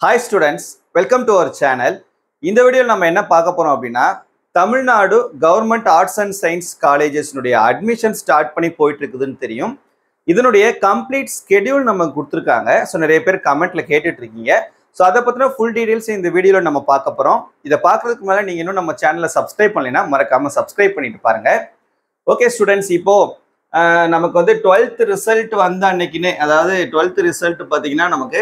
hi students welcome to our channel இந்த வீடியோவில் நம்ம என்ன பார்க்க போறோம் அப்படின்னா Tamil Nadu government arts and science காலேஜஸ்னுடைய அட்மிஷன் ஸ்டார்ட் பண்ணி போயிட்டு இருக்குதுன்னு தெரியும் இதனுடைய கம்ப்ளீட் ஸ்கெடியூல் நம்ம கொடுத்துருக்காங்க ஸோ நிறைய பேர் கமெண்ட்ல கேட்டுட்டு இருக்கீங்க ஸோ அதை பற்றின ஃபுல் டீடைல்ஸ் இந்த வீடியோவில் நம்ம பார்க்க போகிறோம் இதை பார்க்கறதுக்கு மேலே நீங்கள் இன்னும் நம்ம சேனலை சப்ஸ்கிரைப் பண்ணலைன்னா மறக்காமல் சப்ஸ்கிரைப் பண்ணிட்டு பாருங்க ஓகே ஸ்டூடெண்ட்ஸ் இப்போ ஆஹ், நமக்கு வந்து டுவெல்த் ரிசல்ட் வந்த அன்னைக்குன்னே அதாவது டுவெல்த் ரிசல்ட் பார்த்தீங்கன்னா நமக்கு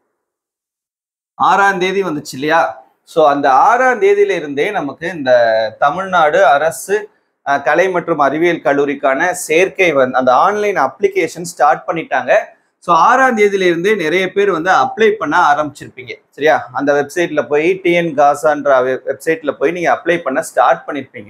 ஆறாம் தேதி வந்துச்சு இல்லையா ஸோ அந்த ஆறாம் தேதியில இருந்தே நமக்கு இந்த தமிழ்நாடு அரசு அஹ், கலை மற்றும் அறிவியல் கல்லூரிக்கான சேர்க்கை வந்து அந்த ஆன்லைன் அப்ளிகேஷன் ஸ்டார்ட் பண்ணிட்டாங்க ஸோ ஆறாம் தேதியில இருந்தே நிறைய பேர் வந்து அப்ளை பண்ண ஆரம்பிச்சிருப்பீங்க சரியா அந்த வெப்சைட்ல போய் டிஎன் காசான்ற வெப்சைட்ல போய் நீங்க அப்ளை பண்ண ஸ்டார்ட் பண்ணிருப்பீங்க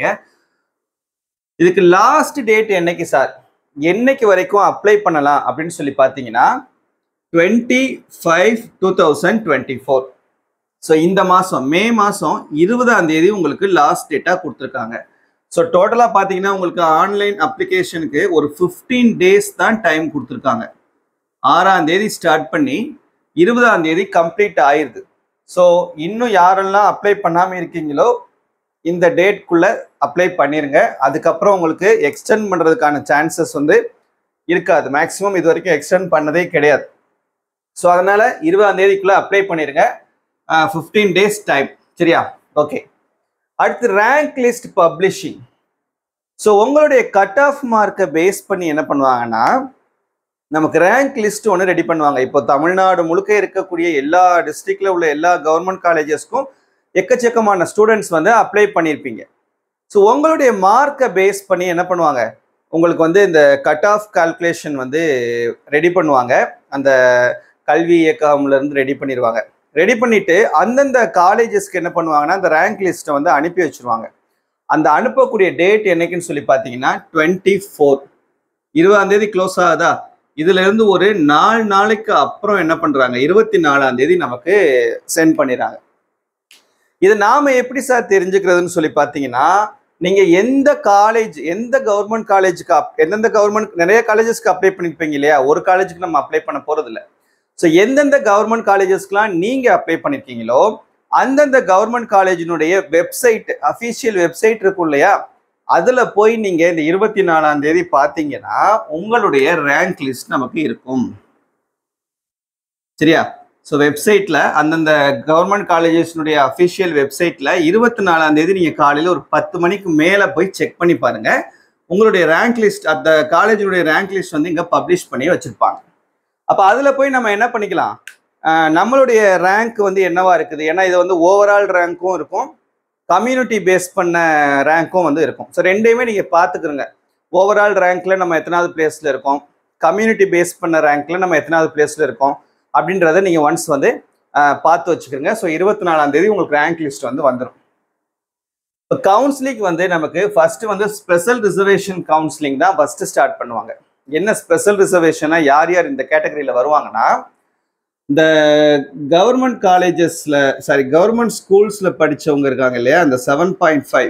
இதுக்கு லாஸ்ட் டேட் என்னைக்கு சார் என்னைக்கு வரைக்கும் அப்ளை பண்ணலாம் அப்படின்னு சொல்லி பார்த்தீங்கன்னா twenty five two thousand twenty four so இந்த மாதம் மே மாதம் இருபதாம் தேதி உங்களுக்கு லாஸ்ட் டேட்டாக கொடுத்துருக்காங்க ஸோ டோட்டலாக பார்த்தீங்கன்னா உங்களுக்கு ஆன்லைன் அப்ளிகேஷனுக்கு ஒரு ஃபிஃப்டீன் டேஸ் தான் டைம் கொடுத்துருக்காங்க ஆறாம் தேதி ஸ்டார்ட் பண்ணி இருபதாம் தேதி கம்ப்ளீட் ஆயிருது ஸோ இன்னும் யாரெல்லாம் அப்ளை பண்ணாமல் இருக்கீங்களோ இந்த டேட்குள்ளே அப்ளை பண்ணிருங்க அதுக்கப்புறம் உங்களுக்கு எக்ஸ்டெண்ட் பண்ணுறதுக்கான சான்சஸ் வந்து இருக்காது மேக்ஸிமம் இது வரைக்கும் எக்ஸ்டெண்ட் பண்ணதே கிடையாது ஸோ அதனால இருபதாம் தேதிக்குள்ள அப்ளை பண்ணிருங்க ஃபிஃப்டீன் டேஸ் டைம் சரியா ஓகே அடுத்து ரேங்க் லிஸ்ட் பப்ளிஷிங் ஸோ உங்களுடைய கட் ஆஃப் மார்க்கை பேஸ் பண்ணி என்ன பண்ணுவாங்கன்னா நமக்கு ரேங்க் லிஸ்ட் ஒன்று ரெடி பண்ணுவாங்க இப்போ தமிழ்நாடு முழுக்க இருக்கக்கூடிய எல்லா டிஸ்ட்ரிக்ட்ல உள்ள எல்லா கவர்மெண்ட் காலேஜஸ்க்கும் எக்கச்சக்கமான ஸ்டூடெண்ட்ஸ் வந்து அப்ளை பண்ணியிருப்பீங்க ஸோ உங்களுடைய மார்க்கை பேஸ் பண்ணி என்ன பண்ணுவாங்க உங்களுக்கு வந்து இந்த கட் ஆஃப் கால்குலேஷன் வந்து ரெடி பண்ணுவாங்க அந்த கல்வி இயக்கம்ல இருந்து ரெடி பண்ணிடுவாங்க ரெடி பண்ணிட்டு அந்தந்த காலேஜஸ்க்கு என்ன பண்ணுவாங்கன்னா அந்த ரேங்க் லிஸ்ட்டை வந்து அனுப்பி வச்சிருவாங்க அந்த அனுப்பக்கூடிய டேட் என்னைக்குன்னு சொல்லி பார்த்தீங்கன்னா டுவெண்ட்டி ஃபோர் இருபதாம் தேதி க்ளோஸ் ஆகுதா இதுல இருந்து ஒரு நாலு நாளைக்கு அப்புறம் என்ன பண்றாங்க இருபத்தி நாலாம் தேதி நமக்கு சென்ட் பண்ணிடுறாங்க இது நாம எப்படி சார் தெரிஞ்சுக்கிறதுன்னு சொல்லி பார்த்தீங்கன்னா நீங்க எந்த காலேஜ் எந்த கவர்மெண்ட் காலேஜுக்கு அப் எந்தெந்த கவர்மெண்ட் நிறைய காலேஜஸ்க்கு அப்ளை பண்ணிருப்பீங்க இல்லையா ஒரு காலேஜுக்கு நம்ம அப்ளை பண்ண போறது இல்ல ஸோ எந்தெந்த கவர்மெண்ட் காலேஜஸ்க்குலாம் நீங்க அப்ளை பண்ணிருக்கீங்களோ அந்தந்த கவர்மெண்ட் காலேஜினுடைய வெப்சைட் அஃபிஷியல் வெப்சைட் இருக்கும் இல்லையா அதுல போய் நீங்க இந்த இருபத்தி நாலாம் தேதி பார்த்தீங்கன்னா உங்களுடைய ரேங்க் லிஸ்ட் நமக்கு இருக்கும் சரியா ஸோ வெப்சைட்ல அந்தந்த கவர்மெண்ட் காலேஜஸ்னுடைய அஃபிஷியல் வெப்சைட்ல இருபத்தி நாலாம் தேதி நீங்க காலையில ஒரு பத்து மணிக்கு மேல போய் செக் பண்ணி பாருங்க உங்களுடைய ரேங்க் லிஸ்ட் அந்த காலேஜினுடைய ரேங்க் லிஸ்ட் வந்து இங்க பப்ளிஷ் பண்ணி வச்சிருப்பாங்க அப்ப அதுல போய் நம்ம என்ன பண்ணிக்கலாம் அஹ் நம்மளுடைய ரேங்க் வந்து என்னவா இருக்குது ஏன்னா இது வந்து ஓவரால் ரேங்க்கும் இருக்கும் கம்யூனிட்டி பேஸ் பண்ண ரேங்க்கும் வந்து இருக்கும் ஸோ ரெண்டையுமே நீங்க பார்த்துக்கிறங்க ஓவரால் ரேங்க்ல நம்ம எத்தனாவது பிளேஸ்ல இருக்கோம் கம்யூனிட்டி பேஸ் பண்ண ரேங்க்ல நம்ம எத்தனாவது பிளேஸ்ல இருக்கோம் அப்படின்றத நீங்க ஒன்ஸ் வந்து அஹ், பார்த்து வச்சுக்கிறங்க ஸோ இருபத்தி நாலாம் தேதி உங்களுக்கு ரேங்க் லிஸ்ட் வந்து வந்துடும் இப்போ கவுன்சிலிங் வந்து நமக்கு ஃபர்ஸ்ட் வந்து ஸ்பெஷல் ரிசர்வேஷன் கவுன்சிலிங் தான் ஃபர்ஸ்ட் ஸ்டார்ட் பண்ணுவாங்க என்ன ஸ்பெஷல் ரிசர்வேஷனா யார் யார் இந்த கேட்டகரியில வருவாங்கன்னா இந்த கவர்மெண்ட் காலேஜஸ்ல சாரி கவர்மெண்ட் ஸ்கூல்ஸ்ல படிச்சவங்க இருக்காங்க இல்லையா அந்த செவன் பாயிண்ட் ஃபைவ்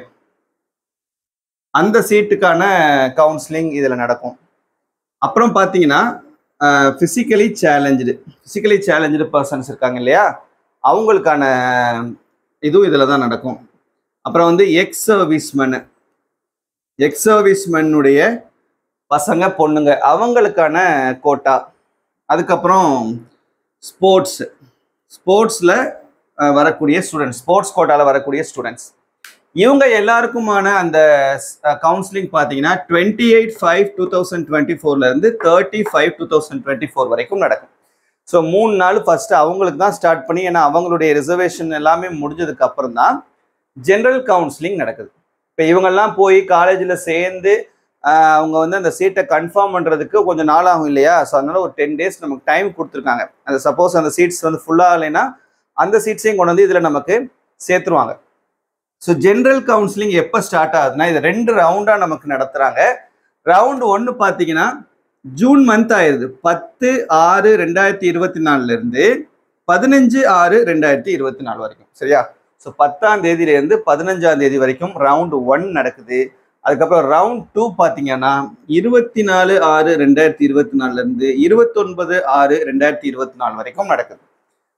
அந்த சீட்டுக்கான கவுன்சிலிங் இதில் நடக்கும் அப்புறம் பார்த்தீங்கன்னா physically challenge physically challenge persons இருக்காங்க இல்லையா அவங்களுக்கான இதுவும் இதில் தான் நடக்கும் அப்புறம் வந்து எக்ஸ் சர்வீஸ்மேனு எக்ஸ் சர்வீஸ்மேனுடைய பசங்க பொண்ணுங்க அவங்களுக்கான கோட்டா அதுக்கப்புறம் ஸ்போர்ட்ஸ் ஸ்போர்ட்ஸில் வரக்கூடிய ஸ்டூடெண்ட்ஸ் ஸ்போர்ட்ஸ் கோட்டாவில் வரக்கூடிய ஸ்டூடெண்ட்ஸ் இவங்க எல்லாருக்குமான அந்த கவுன்சிலிங் பார்த்தீங்கன்னா twenty eight five two thousand twenty ஃபோர்லேருந்து thirty five two thousand twenty four வரைக்கும் நடக்கும் ஸோ மூணு நாள் ஃபர்ஸ்ட் அவங்களுக்கு தான் ஸ்டார்ட் பண்ணி ஏன்னா அவங்களுடைய ரிசர்வேஷன் எல்லாமே முடிஞ்சதுக்கு அப்புறம் தான் ஜென்ரல் கவுன்சிலிங் நடக்குது இப்போ இவங்கெல்லாம் போய் காலேஜில் சேர்ந்து ஆஹ், அவங்க வந்து அந்த சீட்டை கன்ஃபார்ம் பண்ணுறதுக்கு கொஞ்சம் நாள் ஆகும் இல்லையா ஸோ அதனால ஒரு டென் டேஸ் நமக்கு டைம் கொடுத்துருக்காங்க அந்த சப்போஸ் அந்த சீட்ஸ் வந்து ஃபுல்லாக இல்லைன்னா அந்த சீட்ஸையும் கொண்டு வந்து இதில் நமக்கு சேர்த்துருவாங்க ஸோ ஜென்ரல் கவுன்சிலிங் எப்போ ஸ்டார்ட் ஆகுதுன்னா இது ரெண்டு ரவுண்டாக நமக்கு நடத்துகிறாங்க ரவுண்ட் ஒன்று பார்த்தீங்கன்னா ஜூன் மந்த் ஆயிருது பத்து ஆறு ரெண்டாயிரத்தி இருபத்தி நாலுலேருந்து பதினஞ்சு ஆறு ரெண்டாயிரத்தி இருபத்தி நாலு வரைக்கும் சரியா ஸோ பத்தாம் தேதியிலேருந்து பதினஞ்சாம் தேதி வரைக்கும் ரவுண்ட் ஒன் நடக்குது அதுக்கப்புறம் ரவுண்ட் டூ பார்த்தீங்கன்னா இருபத்தி நாலு ஆறு ரெண்டாயிரத்தி இருபத்தி நாலுலேருந்து இருபத்தொன்பது ஆறு ரெண்டாயிரத்தி இருபத்தி நாலு வரைக்கும் நடக்குது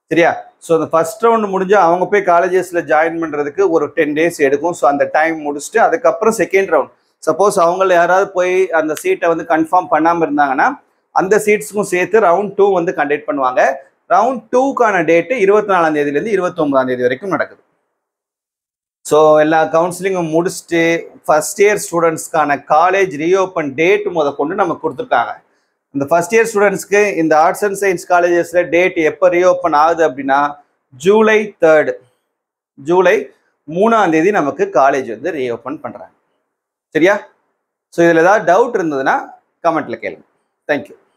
சரியா ஸோ அந்த ஃபர்ஸ்ட் ரவுண்ட் முடிஞ்சு அவங்க போய் காலேஜஸ்ல ஜாயின் பண்றதுக்கு ஒரு டென் டேஸ் எடுக்கும் ஸோ அந்த டைம் முடிச்சுட்டு அதுக்கப்புறம் செகண்ட் ரவுண்ட் சப்போஸ் அவங்கள யாராவது போய் அந்த சீட்டை வந்து கன்ஃபார்ம் பண்ணாமல் இருந்தாங்கன்னா அந்த சீட்ஸுக்கும் சேர்த்து ரவுண்ட் டூ வந்து கண்டக்ட் பண்ணுவாங்க ரவுண்ட் டூக்கான டேட்டு இருபத்தி நாலாம் தேதியிலேருந்து இருபத்தொன்பதாம் தேதி வரைக்கும் நடக்குது ஸோ எல்லா கவுன்சிலிங்கும் முடிச்சுட்டு ஃபர்ஸ்ட் இயர் ஸ்டூடெண்ட்ஸ்க்கான காலேஜ் ரீஓப்பன் டேட் முத கொண்டு நமக்கு கொடுத்துருக்காங்க இந்த ஃபர்ஸ்ட் இயர் ஸ்டூடெண்ட்ஸ்க்கு இந்த ஆர்ட்ஸ் அண்ட் சயின்ஸ் காலேஜஸில் டேட் எப்போ ரீஓப்பன் ஆகுது அப்படின்னா ஜூலை தேர்டு ஜூலை மூணாம் தேதி நமக்கு காலேஜ் வந்து ரீஓப்பன் பண்ணுறாங்க சரியா ஸோ இதில் ஏதாவது டவுட் இருந்ததுன்னா கமெண்ட்ல கேளுங்க தேங்க்யூ